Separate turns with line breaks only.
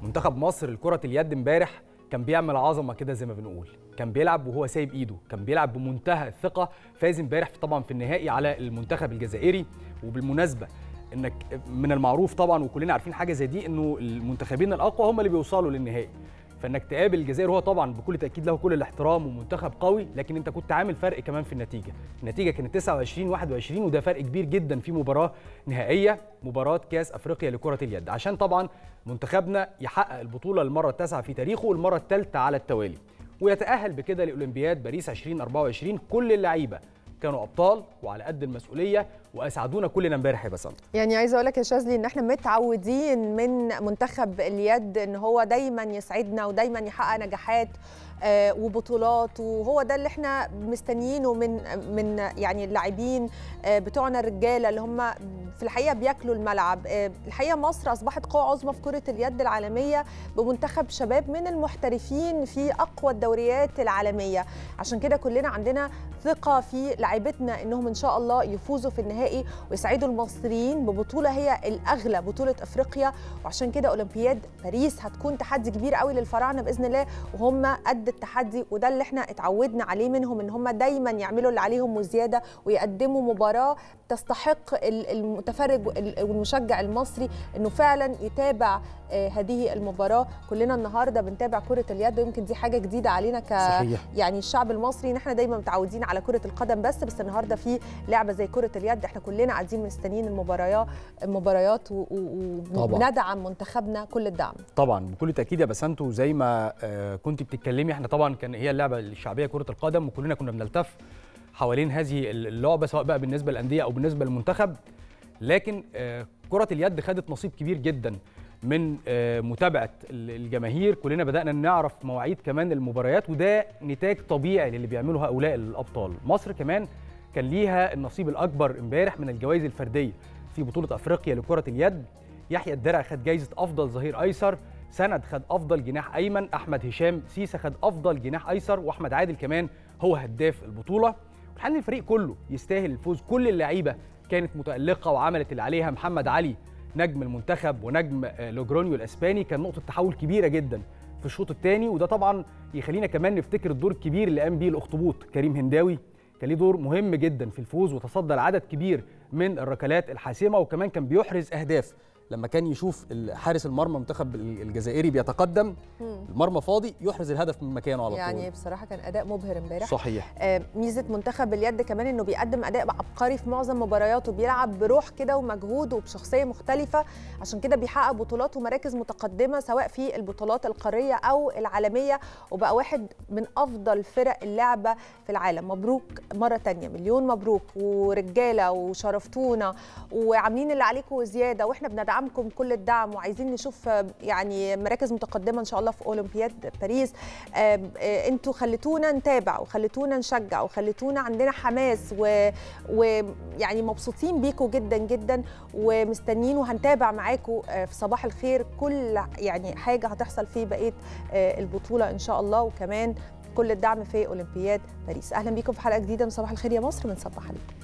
منتخب مصر لكره اليد امبارح كان بيعمل عظمه كده زي ما بنقول كان بيلعب وهو سايب ايده كان بيلعب بمنتهى الثقه فاز امبارح طبعا في النهائي على المنتخب الجزائري وبالمناسبه انك من المعروف طبعا وكلنا عارفين حاجه زي دي انه المنتخبين الاقوى هم اللي بيوصلوا للنهائي فانك تقابل الجزائر هو طبعا بكل تاكيد له كل الاحترام ومنتخب قوي لكن انت كنت عامل فرق كمان في النتيجه النتيجه كانت 29 21 وده فرق كبير جدا في مباراه نهائيه مباراه كاس افريقيا لكره اليد عشان طبعا منتخبنا يحقق البطوله المره التاسعه في تاريخه والمره الثالثه على التوالي ويتاهل بكده لاولمبياد باريس 2024 كل اللعيبه كانوا ابطال وعلى قد المسؤوليه واسعدونا كلنا امبارح يا بسنت
يعني عايزه اقول لك يا شاذلي ان احنا متعودين من منتخب اليد ان هو دايما يسعدنا ودايما يحقق نجاحات آه وبطولات وهو ده اللي احنا مستنيينه من من يعني اللاعبين آه بتوعنا الرجاله اللي هم في الحقيقه بياكلوا الملعب آه الحقيقه مصر اصبحت قوه عظمى في كره اليد العالميه بمنتخب شباب من المحترفين في اقوى الدوريات العالميه عشان كده كلنا عندنا ثقه في لاعبتنا انهم ان شاء الله يفوزوا في النهائي ويسعدوا المصريين ببطوله هي الاغلى بطوله افريقيا وعشان كده اولمبياد باريس هتكون تحدي كبير قوي للفراعنه باذن الله وهم قد التحدي وده اللي احنا اتعودنا عليه منهم ان هم دايما يعملوا اللي عليهم وزياده ويقدموا مباراه تستحق المتفرج والمشجع المصري انه فعلا يتابع هذه المباراه كلنا النهارده بنتابع كره اليد ويمكن دي حاجه جديده علينا ك صحيح. يعني الشعب المصري ان احنا دايما متعودين على كره القدم بس بس النهارده في لعبه زي كره اليد احنا كلنا قاعدين مستنيين المباريات المباريات وندعم منتخبنا كل الدعم
طبعا بكل تاكيد يا بسنتو زي ما كنت بتتكلمي احنا طبعا كان هي اللعبه الشعبيه كره القدم وكلنا كنا بنلتف حوالين هذه اللعبه سواء بقى بالنسبه للانديه او بالنسبه للمنتخب لكن كره اليد خدت نصيب كبير جدا من متابعه الجماهير كلنا بدانا نعرف مواعيد كمان المباريات وده نتاج طبيعي للي بيعمله هؤلاء الابطال مصر كمان كان ليها النصيب الاكبر امبارح من الجوائز الفرديه في بطوله افريقيا لكره اليد يحيى الدرع خد جائزه افضل ظهير ايسر سند خد افضل جناح ايمن احمد هشام سيسا خد افضل جناح ايسر واحمد عادل كمان هو هداف البطوله والحقيقه الفريق كله يستاهل الفوز كل اللعيبه كانت متالقه وعملت اللي عليها محمد علي نجم المنتخب ونجم لوجرونيو الاسباني كان نقطه تحول كبيره جدا في الشوط الثاني وده طبعا يخلينا كمان نفتكر الدور الكبير اللي قام بيه الاخطبوط كريم هنداوي كان ليه دور مهم جدا في الفوز وتصدى لعدد كبير من الركلات الحاسمه وكمان كان بيحرز اهداف لما كان يشوف حارس المرمى المنتخب الجزائري بيتقدم المرمى فاضي يحرز الهدف من مكانه على طول
يعني بصراحه كان اداء مبهر امبارح
صحيح
آه ميزه منتخب اليد كمان انه بيقدم اداء عبقري في معظم مبارياته بيلعب بروح كده ومجهود وبشخصيه مختلفه عشان كده بيحقق بطولات ومراكز متقدمه سواء في البطولات القاريه او العالميه وبقى واحد من افضل فرق اللعبه في العالم مبروك مره تانية مليون مبروك ورجاله وشرفتونا وعاملين اللي عليكم وزياده واحنا بندعم دعمكم كل الدعم وعايزين نشوف يعني مراكز متقدمه ان شاء الله في اولمبياد باريس انتوا خليتونا نتابع وخليتونا نشجع وخليتونا عندنا حماس ويعني مبسوطين بيكم جدا جدا ومستنيين وهنتابع معاكم في صباح الخير كل يعني حاجه هتحصل في بقيه البطوله ان شاء الله وكمان كل الدعم في اولمبياد باريس اهلا بيكم في حلقه جديده من صباح الخير يا مصر بنصبح عليكم